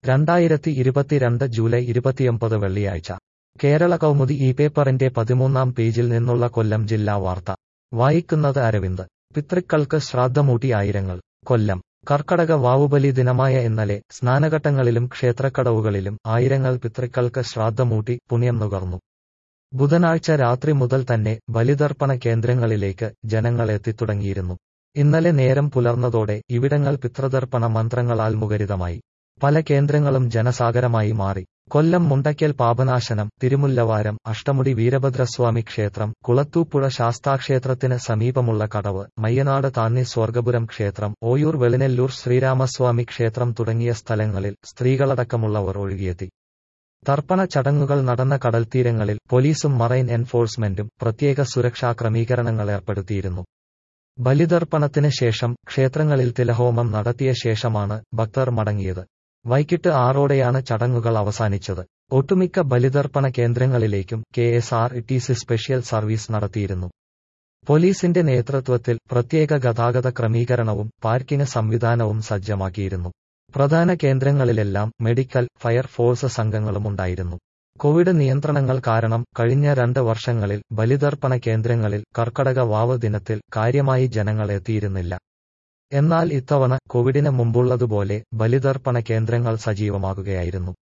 രണ്ടായിരത്തി ഇരുപത്തിരണ്ട് ജൂലൈ ഇരുപത്തിയൊമ്പത് വെള്ളിയാഴ്ച കേരള കൗമുദി ഈ പേപ്പറിന്റെ പതിമൂന്നാം പേജിൽ നിന്നുള്ള കൊല്ലം ജില്ലാ വാർത്ത വായിക്കുന്നത് അരവിന്ദ് പിതൃക്കൾക്ക് ശ്രാദ്ധമൂട്ടി ആയിരങ്ങൾ കൊല്ലം കർക്കടക വാവുബലി ദിനമായ ഇന്നലെ സ്നാനഘട്ടങ്ങളിലും ക്ഷേത്രക്കടവുകളിലും ആയിരങ്ങൾ പിതൃക്കൾക്ക് ശ്രാദ്ധമൂട്ടി പുണ്യം നുകർന്നു ബുധനാഴ്ച രാത്രി മുതൽ തന്നെ ബലിതർപ്പണ കേന്ദ്രങ്ങളിലേക്ക് ജനങ്ങൾ എത്തിത്തുടങ്ങിയിരുന്നു ഇന്നലെ നേരം പുലർന്നതോടെ ഇവിടങ്ങൾ പിതൃതർപ്പണ മന്ത്രങ്ങളാൽ മുഖരിതമായി പല കേന്ദ്രങ്ങളും ജനസാഗരമായി മാറി കൊല്ലം മുണ്ടയ്ക്കൽ പാപനാശനം തിരുമുല്ലവാരം അഷ്ടമുടി വീരഭദ്രസ്വാമി ക്ഷേത്രം കുളത്തൂപ്പുഴ ശാസ്താക്ഷേത്രത്തിന് സമീപമുള്ള കടവ് മയ്യനാട് താന്നി സ്വർഗപുരം ക്ഷേത്രം ഓയൂർ വെളിനെല്ലൂർ ശ്രീരാമസ്വാമി ക്ഷേത്രം തുടങ്ങിയ സ്ഥലങ്ങളിൽ സ്ത്രീകളടക്കമുള്ളവർ ഒഴുകിയെത്തി തർപ്പണ ചടങ്ങുകൾ നടന്ന കടൽത്തീരങ്ങളിൽ പോലീസും മറൈൻ എൻഫോഴ്സ്മെന്റും പ്രത്യേക സുരക്ഷാ ക്രമീകരണങ്ങൾ ഏർപ്പെടുത്തിയിരുന്നു ബലിതർപ്പണത്തിന് ശേഷം ക്ഷേത്രങ്ങളിൽ തിലഹോമം നടത്തിയ ശേഷമാണ് ഭക്തർ മടങ്ങിയത് വൈകിട്ട് ആറോടെയാണ് ചടങ്ങുകൾ അവസാനിച്ചത് ഒട്ടുമിക്ക ബലിതർപ്പണ കേന്ദ്രങ്ങളിലേക്കും K S R T C special service നടത്തിയിരുന്നു പോലീസിന്റെ നേതൃത്വത്തിൽ പ്രത്യേക ഗതാഗത ക്രമീകരണവും പാർക്കിംഗ് സംവിധാനവും സജ്ജമാക്കിയിരുന്നു പ്രധാന കേന്ദ്രങ്ങളിലെല്ലാം മെഡിക്കൽ ഫയർഫോഴ്സ് സംഘങ്ങളും ഉണ്ടായിരുന്നു കോവിഡ് നിയന്ത്രണങ്ങൾ കാരണം കഴിഞ്ഞ രണ്ട് വർഷങ്ങളിൽ ബലിതർപ്പണ കേന്ദ്രങ്ങളിൽ കർക്കടക വാവ് ദിനത്തിൽ കാര്യമായി ജനങ്ങൾ എത്തിയിരുന്നില്ല എന്നാൽ ഇത്തവണ കോവിഡിന് മുമ്പുള്ളതുപോലെ ബലിതർപ്പണ കേന്ദ്രങ്ങൾ സജീവമാകുകയായിരുന്നു